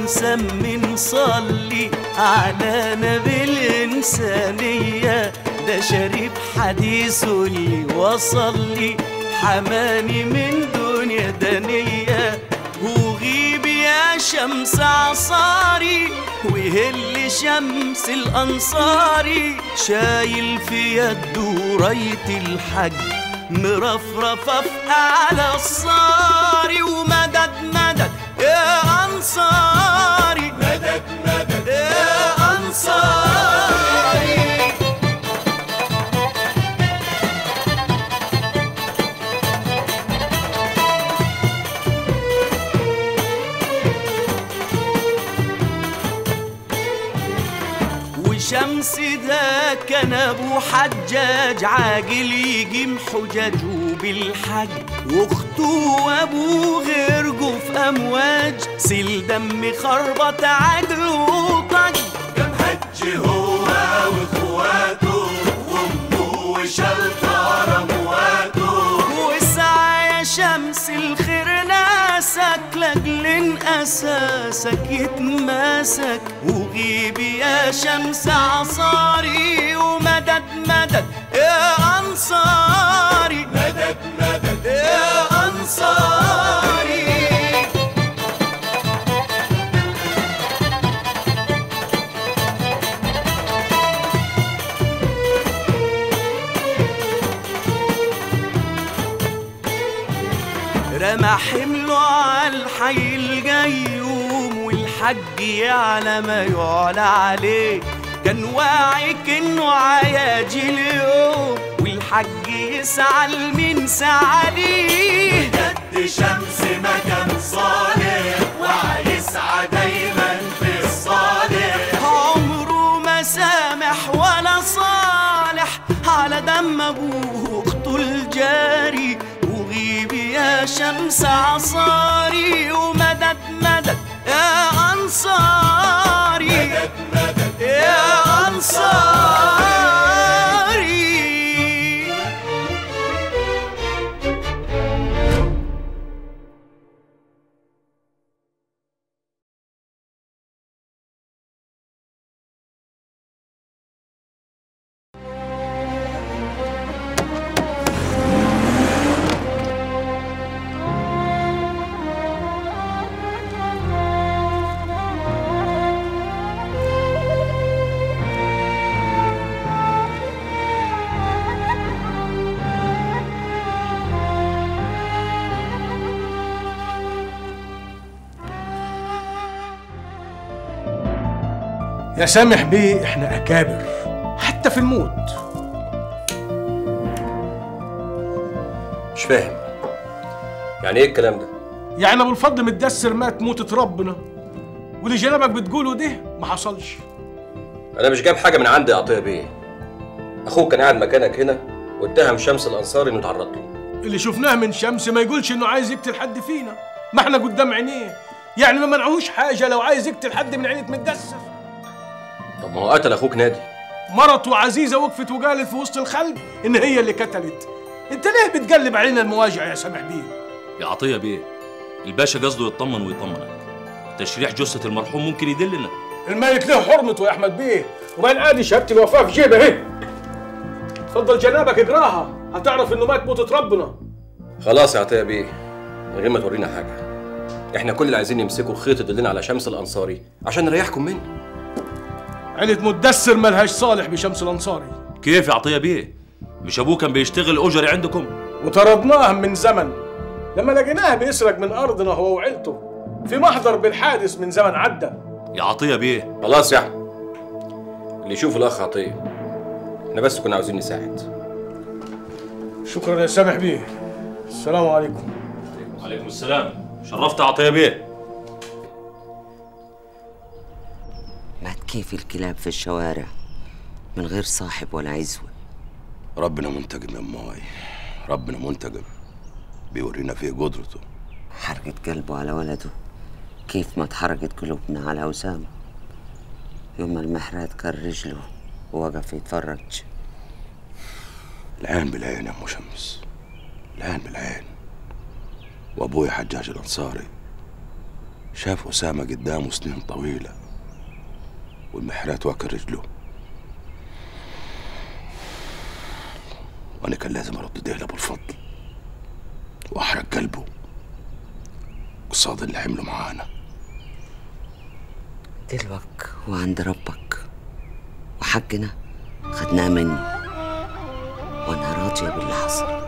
مسمي نصلي على نبي الإنسانية ده شريف حديثه اللي وصل لي حماني من دنيا دنية وغيب يا شمس عصاري وهل شمس الأنصاري شايل في يده راية الحج مرفرفة في أعلى الصاري ومدد مدد يا أنصاري مدد مدد يا أنصاري وشمس ده كان ابو حجاج عاجل يجيم حجاجه بالحج واخته وابوه غرقوا في امواج سيل دم خربط عدل وطج كم حج هو واخواته وامه وشلطه رمواته وسعى يا شمس الخير ناسك لاجل اساسك يتماسك وغيب يا شمس عصاري ومدد مدد يا انصاري مدد مدد يا انصاري رمى حمله على الحي الجيوم والحج يعلى ما يعلى عليه كان واعي كأنه عياجي اليوم والحج يسعى لمين سعى ليه جد شمس مكان صالح وهيسعى دايما في الصالح عمره ما سامح ولا صالح على دم ابوه واخته الجاري وغيب يا شمس عصاري ومدد مدد يا انصاري مدد مدد يا انصاري يا سامح بيه احنا اكابر حتى في الموت مش فاهم يعني ايه الكلام ده يعني ابو الفضل متدسر مات موتة ربنا واللي جنابك بتقوله ده ما حصلش انا مش جايب حاجه من عندي يا عطيه بيه اخوك كان قاعد مكانك هنا واتهم شمس الانصاري انه اتعرض له اللي شفناه من شمس ما يقولش انه عايز يقتل حد فينا ما احنا قدام عينيه يعني ما منعهوش حاجه لو عايز يقتل حد من عيله متدسر طب ما هو قتل اخوك نادي مرته عزيزه وقفت وقالت في وسط الخلق ان هي اللي قتلت انت ليه بتقلب علينا المواجع يا سامح بيه يا عطية بيه الباشا قصده يطمن ويطمنك تشريح جثة المرحوم ممكن يدلنا الميت له حرمته يا احمد بيه وبين ادي شهاده الوفاه في جيبه اهي اتفضل جنابك اقراها هتعرف انه مات موتة ربنا خلاص يا عطيه بيه من غير ما تورينا حاجه احنا كل اللي عايزين نمسكوا خيط يدلنا على شمس الانصاري عشان نريحكم منه عيلة مدسر ملهاش صالح بشمس الانصاري كيف يا عطية بيه مش ابوه كان بيشتغل اجري عندكم وطردناه من زمن لما لقيناه بيسرق من ارضنا هو وعيلته في محضر بالحادث من زمن عدى يا عطية بيه خلاص يا احمد اللي يشوف الاخ عطيه احنا بس كنا عاوزين نساعد شكرا يا سامح بيه السلام عليكم عليكم السلام شرفت يا عطية بيه مات كيف الكلاب في الشوارع من غير صاحب ولا عزوة ربنا منتقم يا ماي ربنا منتقم بيورينا فيه قدرته حرقت قلبه على ولده كيف ما اتحرقت قلوبنا على أسامة يوم ما المحرات كان رجله ووقف يتفرج العين بالعين يا ام شمس العين بالعين وابوي حجاج الانصاري شاف أسامة قدامه سنين طويلة والمحرات واكل رجله وأنا كان لازم أرد ديل أبو الفضل وأحرق قلبه قصاد اللي عمله معانا دلوك وعند ربك وحقنا خدناه مني وانا راضيه باللي حصل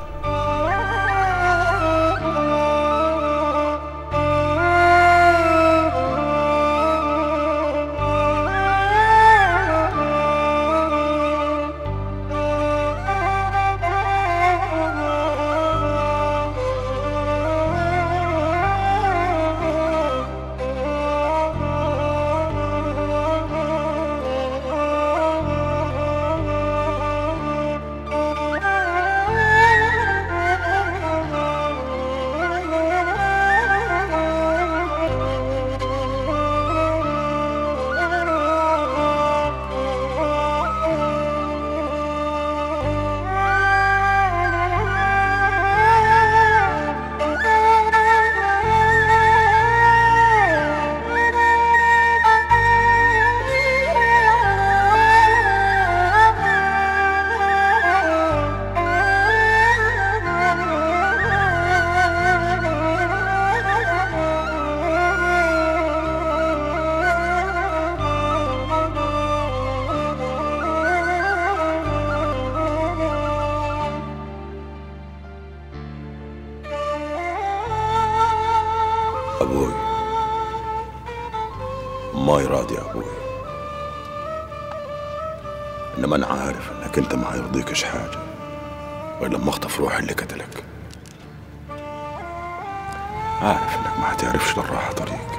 أبوي ما يراد يا أبوي إنما أنا عارف إنك أنت ما يرضيكش حاجة غير لما أخطف روح اللي قتلك عارف إنك ما هتعرفش للراحة طريق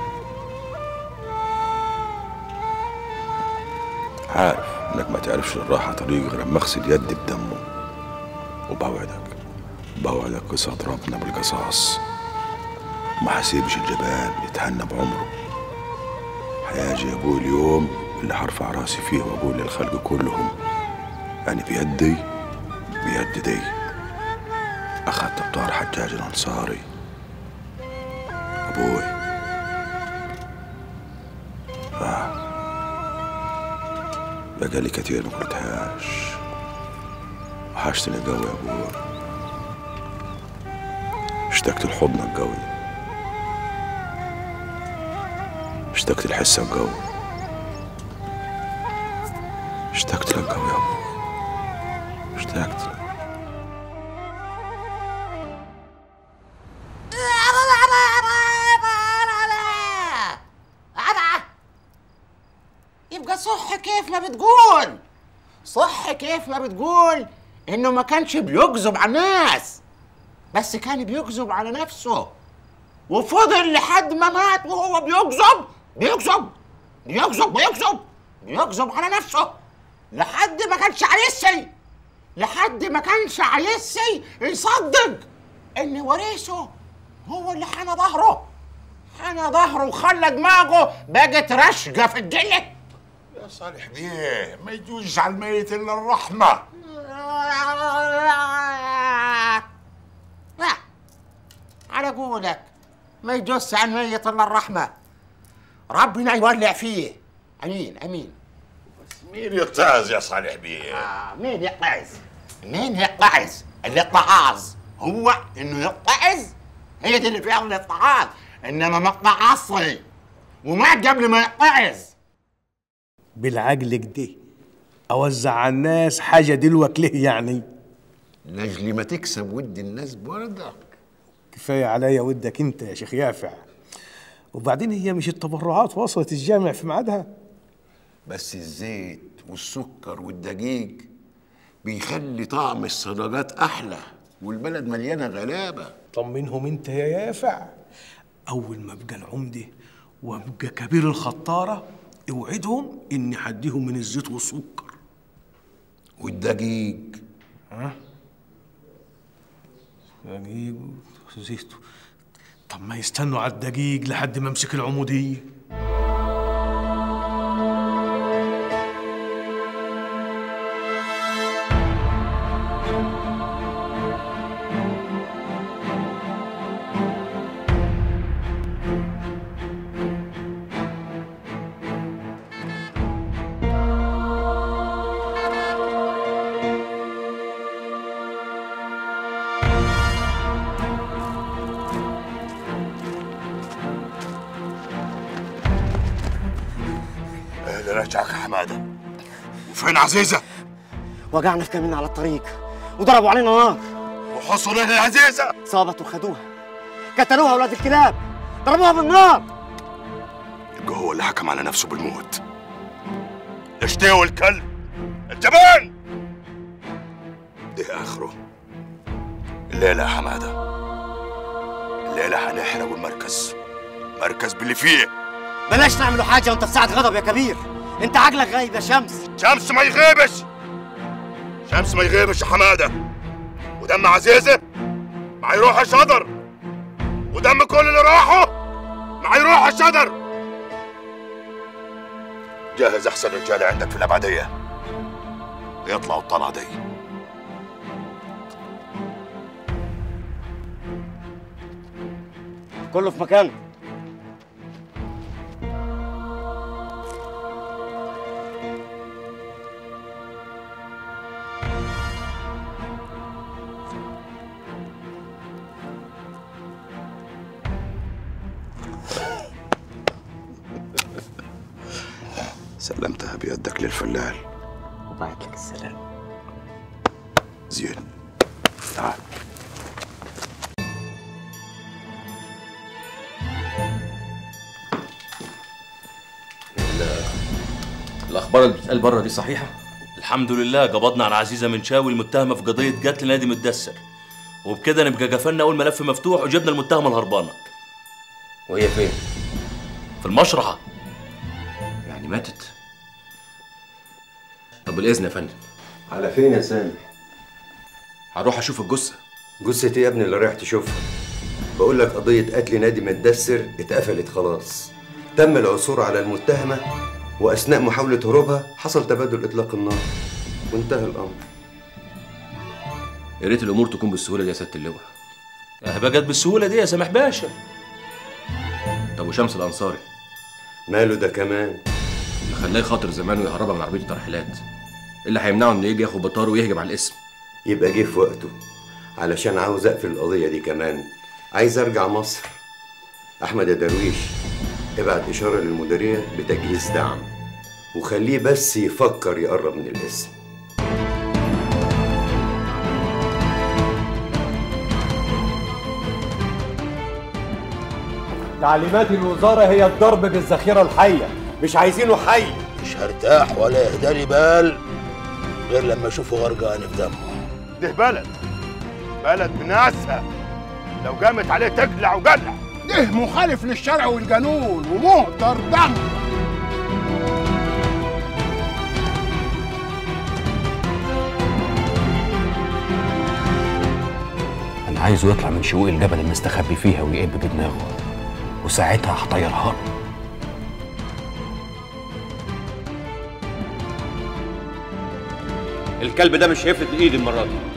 عارف إنك ما تعرفش للراحة طريق غير لما أغسل يدي بدمه وبوعدك بوعدك قصاد ربنا بالقصاص ما حسيبش الجبان يتهنى بعمره هيجي ابوي اليوم اللي هرفع راسي فيه واقول للخلق كلهم يعني بيدي بيد دي اخدت بطار حجاج الانصاري ابوي اه بقالي كتير ما قلتهاش وحشتني قوي يا ابوي اشتقت لحضنك قوي اشتقت لحسك قوي اشتقت لك قوي يا ابو اشتقت لك يبقى صح كيف ما بتقول صح كيف ما بتقول انه ما كانش بيكذب على الناس بس كان بيكذب على نفسه وفضل لحد ما مات وهو بيكذب بيكذب بيكذب بيكذب بيكذب على نفسه لحد ما كانش عايزسي لحد ما كانش عايزسي يصدق ان وريثه هو اللي حنى ظهره حنى ظهره وخلى دماغه بقت رشقه في الدنيا يا صالح بيه ما يجوز على الميت الا الرحمه لا على قولك ما يجوز عن ميت الا الرحمه ربنا يولع فيه امين امين مين يتعز يا صالح بيه آه مين يقعز مين يقعز اللي اتعظ هو انه يتعظ هي دي اللي فيها الاتعاظ انما ما اتعصي ومات قبل ما يتعظ بالعقل كده اوزع على الناس حاجه دلوك ليه يعني لاجل ما تكسب ود الناس برضك كفايه عليا ودك انت يا شيخ يافع وبعدين هي مش التبرعات وصلت الجامع في ميعادها بس الزيت والسكر والدقيق بيخلي طعم الصدقات احلى والبلد مليانه غلابه طمنهم انت يا يافع اول ما ابقى العمده وابقى كبير الخطاره اوعدهم اني حديهم من الزيت والسكر والدقيق دقيق وزيت طب ما يستنوا على الدقيق لحد ما امسك العموديه رجعك يا حماده وفين عزيزه وقعنا في كمين على الطريق وضربوا علينا نار وحصلوا هنا عزيزه صابت وخدوها قتلوها اولاد الكلاب ضربوها بالنار يبقى هو اللي حكم على نفسه بالموت اشتهوا الكلب الجبان ده اخره الليله يا حماده الليله هنحرقوا المركز مركز باللي فيه بلاش نعملوا حاجه وانت في ساعه غضب يا كبير انت عقلك غايب يا شمس شمس ما يغيبش شمس ما يغيبش يا حماده ودم عزيزه ما يروح شدر ودم كل اللي راحوا ما يروح شدر جهز احسن رجاله عندك في الابعديه يطلعوا الطلعه دي كله في مكانه سلمتها بيدك للفلال وبعت لك السلام زين تعال الاخبار اللي بتتقال بره دي صحيحه الحمد لله قبضنا على عزيزه منشاوي المتهمه في قضيه قتل نادي متدثر وبكده نبقى قفلنا اول ملف مفتوح وجبنا المتهمه الهربانه وهي فين في المشرحه يعني ماتت طب بالاذن يا فندم على فين يا سامح؟ هروح اشوف الجثه جثة ايه يا ابني اللي رايح تشوفها؟ بقول لك قضية قتل نادي متدثر اتقفلت خلاص. تم العثور على المتهمة وأثناء محاولة هروبها حصل تبادل إطلاق النار وانتهى الأمر. يا ريت الامور تكون بالسهوله دي يا سياده اللواء هبقى جت بالسهوله دي يا سامح باشا طب وشمس الانصاري ماله ده كمان؟ اللي خلاه يخاطر زمان ويهربها من عربيه الترحيلات إيه اللي هيمنعه انه يجي ياخد بطاره ويهجم على الاسم يبقى جه في وقته علشان عاوز أقفل القضية دي كمان. عايز أرجع مصر. أحمد يا درويش ابعت إشارة للمديرية بتجهيز دعم وخليه بس يفكر يقرب من الاسم. تعليمات الوزارة هي الضرب بالذخيرة الحية مش عايزينه حي مش هرتاح ولا يهدالي بال غير لما اشوفه غرقان في دمه ده بلد بلد بناسها لو قامت عليه تقلع وقلع ده مخالف للشرع والقانون ومهدر دم انا عايزه يطلع من شقوق الجبل المستخبي فيها ويقب بدماغه وساعتها هطيرها له الكلب ده مش هيفلت من ايدي المره دي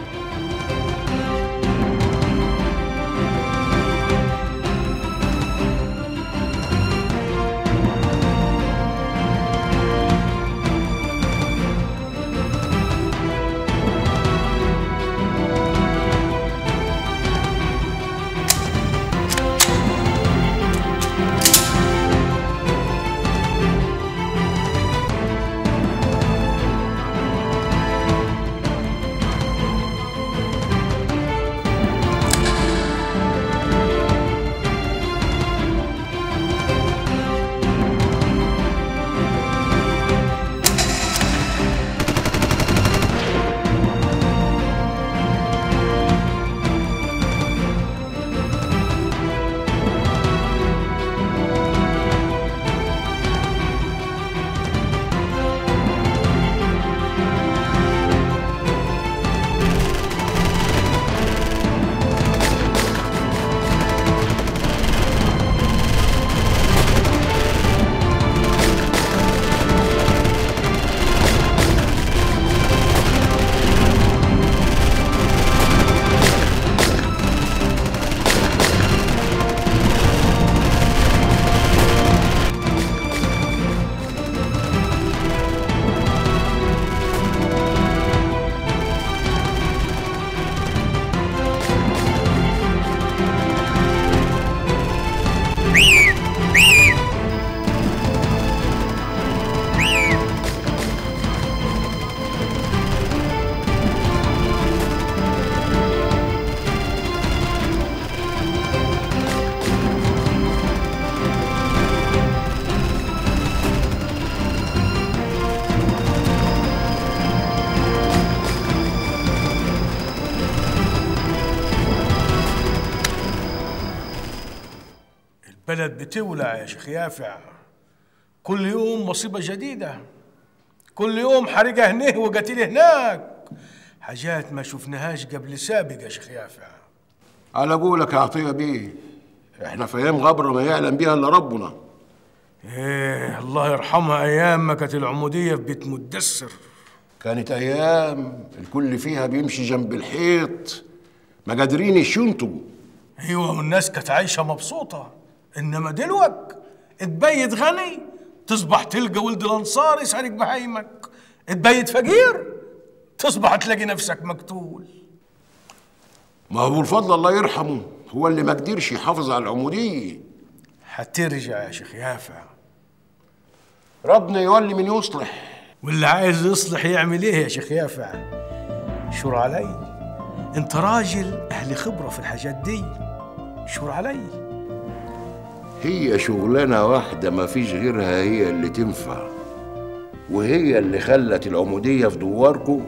البلد بتولع يا شيخ يافع كل يوم مصيبة جديدة كل يوم حريقة هنا وقتيل هناك حاجات ما شفناهاش قبل سابق يا شيخ يافع على قولك يا عطيه بيه احنا في ايام غبره ما يعلم بيها الا ربنا ايه الله يرحمها ايام ما كانت العمودية في بيت مدسر كانت ايام الكل فيها بيمشي جنب الحيط ما قادرين يشنطوا ايوه والناس كانت عايشة مبسوطة انما دلوك تبيت غني تصبح تلقى ولد الانصار يسرق بهايمك تبيت فقير تصبح تلاقي نفسك مقتول ما هو الفضل الله يرحمه هو اللي ما قدرش يحافظ على العموديه حترجع يا شيخ يافع ربنا يولي من يصلح واللي عايز يصلح يعمل ايه يا شيخ يافع شور علي انت راجل اهل خبرة في الحاجات دي شور علي هي شغلانه واحده ما فيش غيرها هي اللي تنفع وهي اللي خلت العموديه في دواركم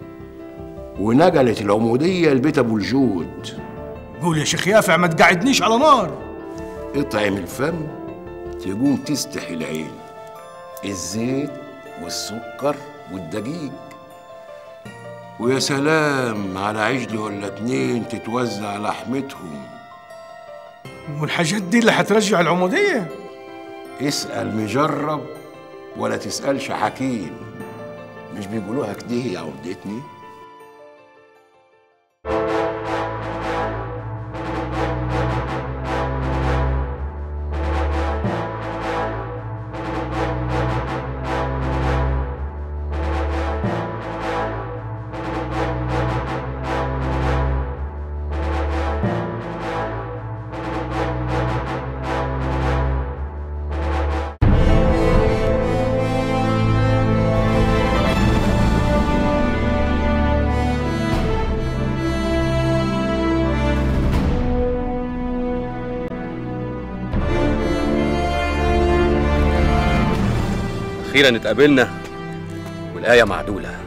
ونقلت العموديه لبيت ابو الجود قول يا شيخ يافع ما تقعدنيش على نار اطعم الفم تقوم تستحي العين الزيت والسكر والدقيق ويا سلام على عجل ولا اتنين تتوزع لحمتهم والحاجات دي اللي هترجع العمودية اسأل مجرب ولا تسألش حكيم مش بيقولوها كده يا عمدتني اخيرا اتقابلنا والايه معدوله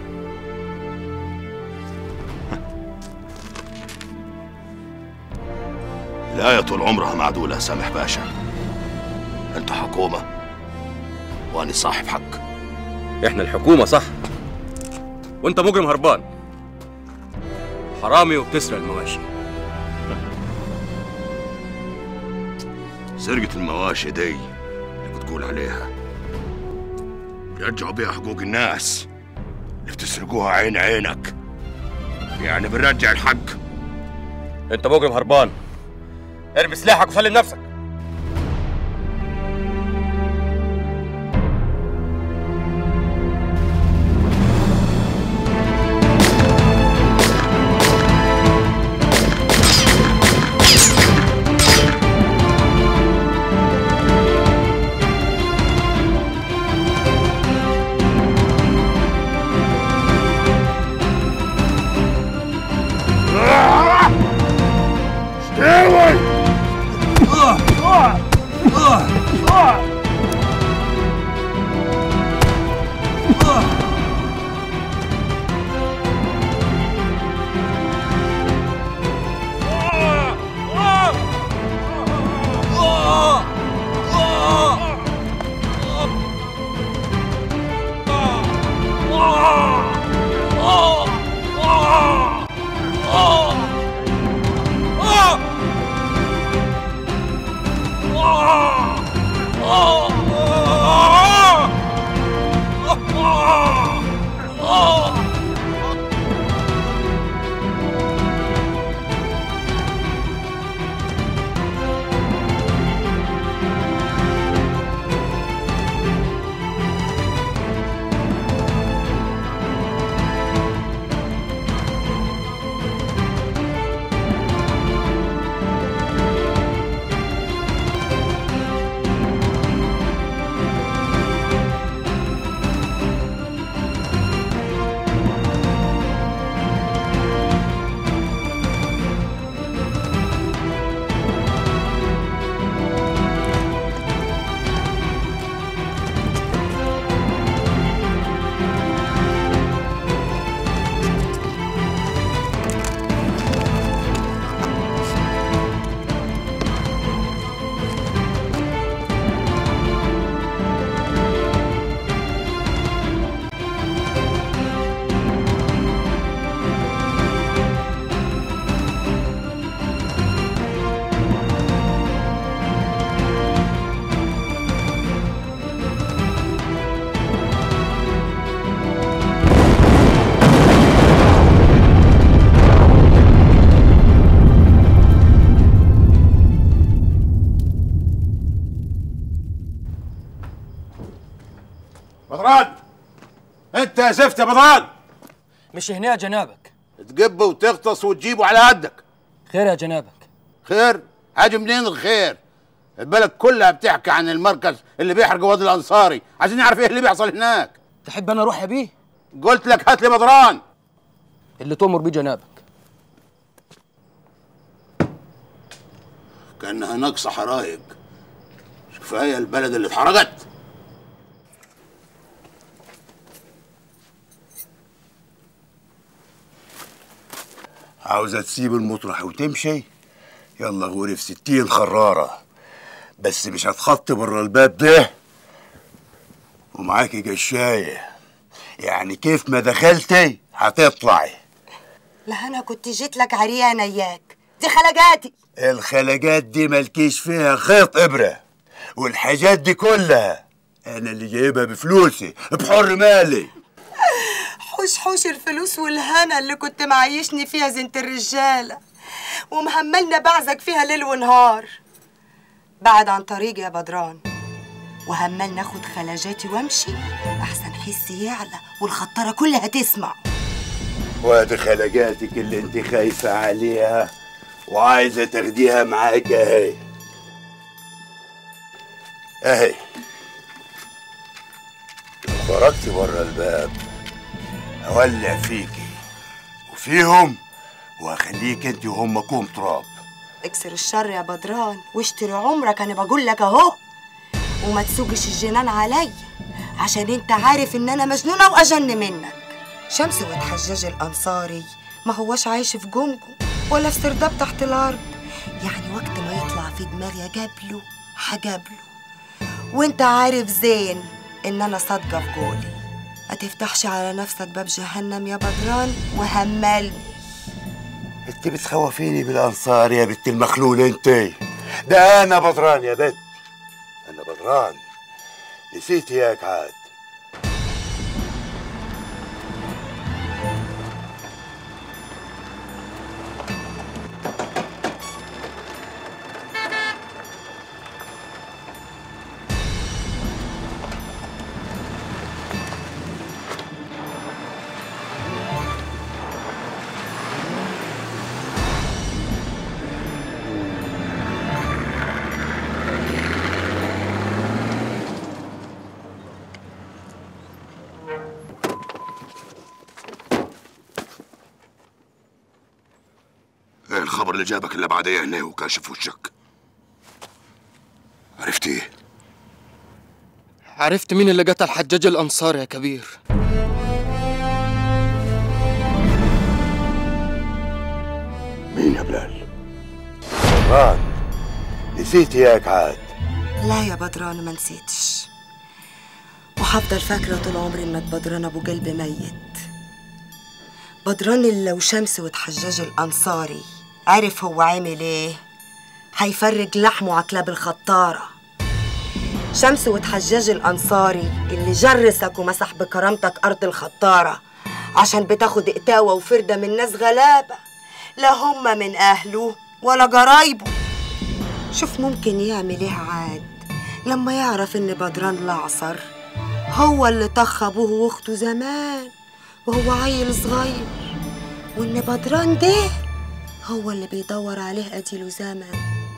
الآية طول عمرها معدولة يا سامح باشا أنت حكومة وأنا صاحب حق احنا الحكومه صح وانت مجرم هربان حرامي وبتسرق المواشي سرقة المواشي دي اللي بتقول عليها بيرجعوا بيها حقوق الناس اللي بتسرقوها عين عينك يعني بنرجع الحق انت مجرم هربان ارمي سلاحك وسلم نفسك استوي يا زفت يا بدران مش هنا يا جنابك تجب وتغطس وتجيبه على قدك خير يا جنابك خير هاجي منين الخير البلد كلها بتحكي عن المركز اللي بيحرق وادي الانصاري عايزين نعرف ايه اللي بيحصل هناك تحب انا اروح يا بيه قلت لك هات لي بدران اللي تؤمر بيه جنابك كانها ناقصه حرايق كفايه البلد اللي اتحرقت عاوزة تسيب المطرح وتمشي يلا غوري في ستين خرارة بس مش هتخطي بره الباب ده ومعاكي جشاية يعني كيف ما دخلتي هتطلعي لا انا كنت جيت لك عريانه اياك دي خلقاتي الخلقات دي ملكيش فيها خيط إبرة والحاجات دي كلها أنا اللي جايبها بفلوسي بحر مالي حوش حوش الفلوس والهنا اللي كنت معيشني فيها زينة الرجالة ومهملنا بعزك فيها ليل ونهار بعد عن طريقي يا بدران وهمال ناخد خلاجاتي وامشي احسن حسي يعلى والخطارة كلها تسمع وادي خلقاتك اللي انت خايفة عليها وعايزة تاخديها معاك اهي اهي لو خرجت بره الباب هولع فيكي وفيهم وهخليك انت وهم كوم تراب اكسر الشر يا بدران واشتري عمرك انا بقول لك اهو وما تسوقش الجنان عليا عشان انت عارف ان انا مجنونه واجن منك شمس وتحجاج الانصاري ما هوش عايش في جمجم ولا في سرداب تحت الارض يعني وقت ما يطلع في دماغي اجابله هجابله وانت عارف زين ان انا صادقه في قولي ما تفتحش على نفسك باب جهنم يا بدران وهملني انت بتخوفيني بالانصار يا بنت المخلول انت ده انا بدران يا بنت انا بدران نسيت اياك عاد ايه الخبر اللي جابك الا بعد ايه هنا وكاشف وشك عرفت ايه عرفت مين اللي قتل حجاج الانصار يا كبير مين يا بلال بدران نسيت اياك عاد لا يا بدران ما نسيتش وحفضل فاكرة طول عمري انك بدران ابو قلب ميت بدران اللي لو شمس وتحجاج الانصاري عرف هو عامل ايه هيفرج لحمه على كلاب الخطارة شمس وتحجاج الانصاري اللي جرسك ومسح بكرامتك ارض الخطارة عشان بتاخد اقتاوة وفردة من ناس غلابة لا هم من اهله ولا جرايبه شوف ممكن يعمل ايه عاد لما يعرف ان بدران الأعصر هو اللي طخ ابوه واخته زمان وهو عيل صغير وان بدران ده هو اللي بيدور عليه اديله زمن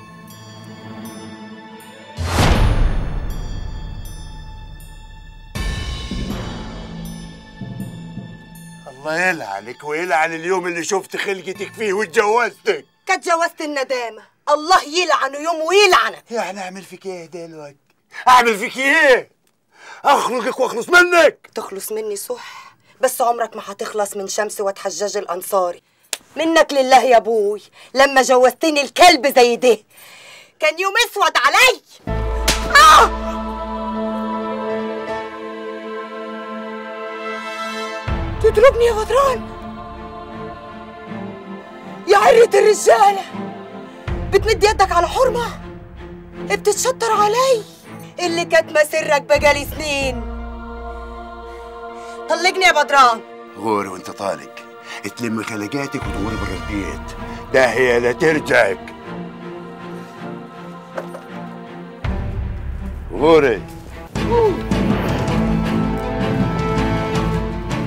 الله يلعنك ويلعن اليوم اللي شفت خلقتك فيه واتجوزتك كانت جوازة الندامة الله يلعنه يوم ويلعنك يعني اعمل فيك ايه دلوقتي اعمل فيك ايه اخنقك واخلص منك تخلص مني صح بس عمرك ما هتخلص من شمس وتحجاج الانصاري منك لله يا ابوي لما جوزتني الكلب زي ده كان يوم اسود علي آه! تضربني يا بدران يا عرة الرجالة بتمد يدك على حرمة بتتشطر علي اللي كانت مسرك بقالي سنين طلقني يا بدران غور وانت طالق تلم خلقاتك وتغور برا البيت ده هي لا ترجعك غوري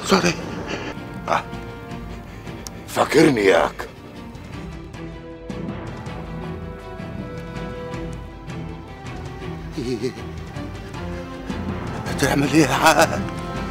صدق آه. فاكرني ياك هتعمل ايه عاد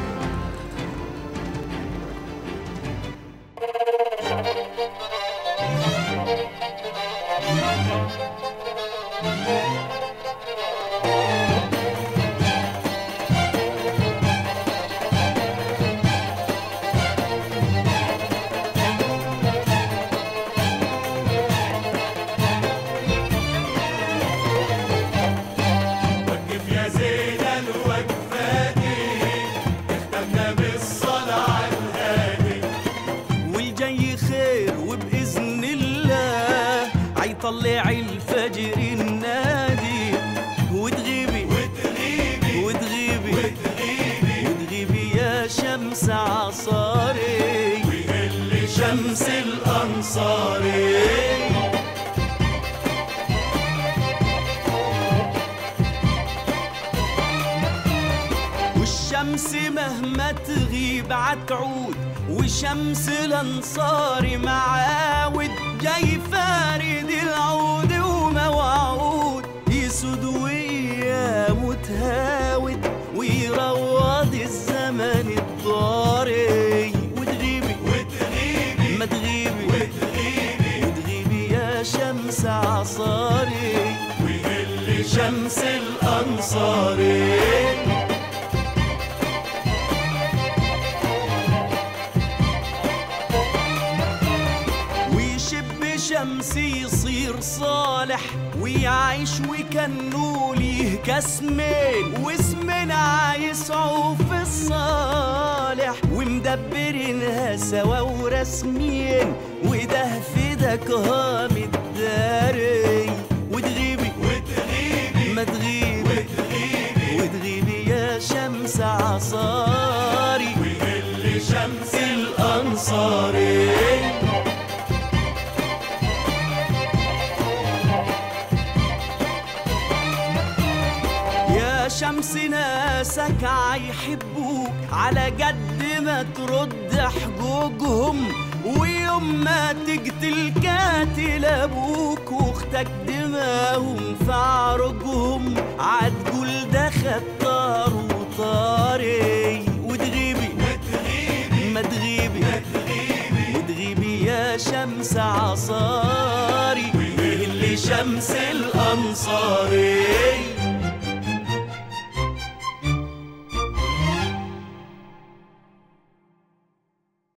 وقف يا زين الوقفاتي اختمنا بالصلاة على الهادي والجاي خير وبإذن الله عيطلع الفجر النادي وتغيبي وتغيبي وتغيبي وتغيبي وتغيبي يا شمس عصاري ويهل شمس الأنصاري والشمس مهما تغيب عتعود وشمس الانصار معاود جاي فارد العود وموعود يسود ويا متهاود ويروض الزمن الضاري وتغيبي وتغيبي ما تغيبي وتغيبي وتغيبي يا شمس عصاري ويهل شمس الانصاري ويشب شمسي يصير صالح ويعيش وكنه ليه كاسمين واسمنا عايسعوا في الصالح ومدبرينها سوا ورسمين وده في ده كهام الداري وتغيبي وتغيبي ما تغيبي وتغيبي وتغيبي يا شمس عصاري ويهل شمس الأنصاري يا شمس ناسك عيحبوك على قد ما ترد حقوقهم ويوم ما تقتل كاتل ابوك واختك دماهم في عرقهم عتقول ده خطار وطاري وتغيبي ما تغيبي وتغيبي يا شمس عصاري اللي شمس الانصاري